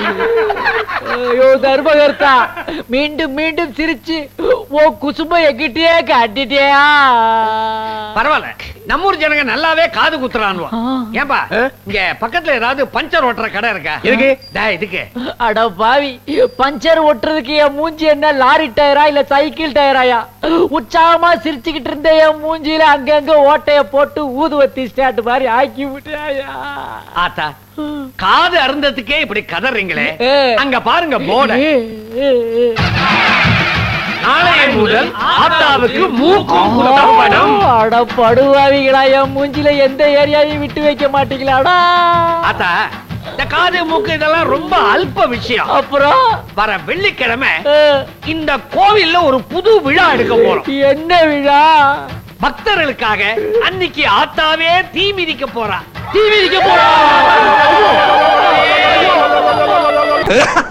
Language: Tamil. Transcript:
ஐயோ தர்மகர்த்தா மீண்டும் மீண்டும் சிரிச்சு ஓ குசும்ப எங்கிட்டயே காட்டிட்டியா பரவாயில்ல நம்ம ஊர் ஜனங்க நல்லாவே காது குத்துறானுவா ஆ. ஏன்பா இங்க பக்கத்துல ஏதாவது பஞ்சர் ஓட்டுற கடை இருக்கா எதுக்கு? டேய், இதுக்கு அட பாவி பஞ்சர் ஒட்டுறதுக்கு என் மூஞ்சி என்ன லாரி டயரா இல்ல சைக்கிள் டயராயா உற்சாகமா சிரிச்சுக்கிட்டு இருந்த என் மூஞ்சில அங்கங்க ஓட்டைய போட்டு ஊதுவத்தி ஸ்டாண்ட் மாதிரி ஆக்கி விட்டாயா ஆத்தா காது அருந்ததுக்கே இப்படி கதறீங்களே ஏ. அங்க பாருங்க போர்ட நாளைய முதல் ஆத்தாவுக்கு மூக்கும் குத்தம் படம் அட படுவாவிகளா என் மூஞ்சில எந்த ஏரியாவையும் விட்டு வைக்க மாட்டீங்களாடா ஆத்தா இந்த காது மூக்கு இதெல்லாம் ரொம்ப அல்ப விஷயம் அப்புறம் வர வெள்ளிக்கிழமை அஹ், இந்த கோவில்ல ஒரு புது விழா எடுக்க போறோம் என்ன விழா பக்தர்களுக்காக அன்னைக்கு ஆத்தாவே தீ மிதிக்க போறா தீ மிதிக்க போறா